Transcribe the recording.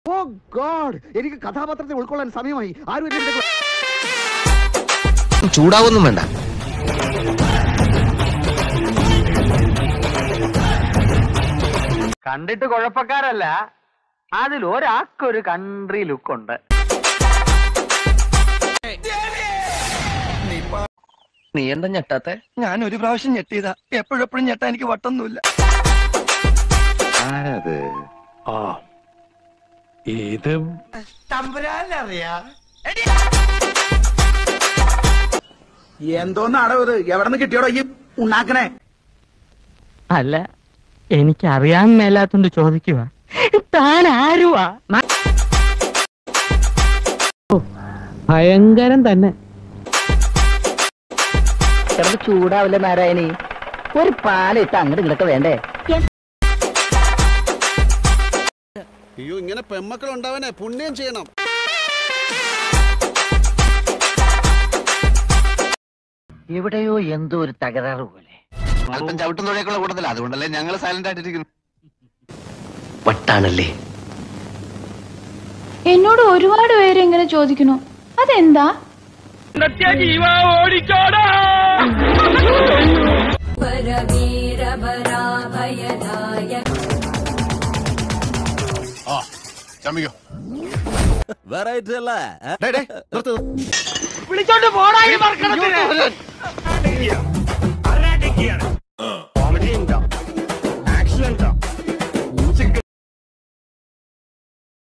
ഓ God എനിക്ക് കഥാപാത്രത്തെ ഉൾക്കൊള്ളാൻ സമയമായി ആരും എന്നെ ഇതിലേക്ക് ചൂടാവൊന്നും വേണ്ട കണ്ടിട്ട് കുഴപ്പക്കാരല്ല അതിൽ ഒരാൾക്കൊരു കൺട്രി ലുക്ക് ഉണ്ട് നീ എന്താ ഞെട്ടാത്തെ ഞാൻ ഒരു പ്രാവശ്യം ഞെട്ടിയതാ എപ്പോഴെപ്പോഴും ഞെട്ടാ എനിക്ക് വട്ടൊന്നുമില്ല എന്തോന്നാടോ ഇത് എവിടെ നിന്ന് കിട്ടിയോടോ ഈ ഉണ്ടാക്കണേ അല്ല എനിക്ക് അറിയാൻ മേലാത്തോണ്ട് ചോദിക്കുക താൻ ആരുവാ ഭയങ്കരം തന്നെ കിടന്ന് ചൂടാവില്ല നാരായണി ഒരു പാലിട്ട് അങ്ങോട്ട് ഇങ്ങോട്ട് വേണ്ടേ അയ്യോ ഇങ്ങനെ പെമ്മക്കൾ ഉണ്ടാവനെ പുണ്യം ചെയ്യണം എവിടെയോ എന്തോ ഒരു തകരാറ് പോലെ അല്പം ചവിട്ടും തുഴയൊക്കെയുള്ള കൂട്ടത്തില്ല അതുകൊണ്ടല്ലേ ഞങ്ങൾ സൈലന്റ് ആയിട്ടിരിക്കുന്നു വട്ടാണല്ലേ എന്നോട് ഒരുപാട് പേര് ഇങ്ങനെ ചോദിക്കുന്നു അതെന്താ വെറൈറ്റി അല്ലേ വിളിച്ചോണ്ട് പോടാ ഈ മർക്കടത്തിന്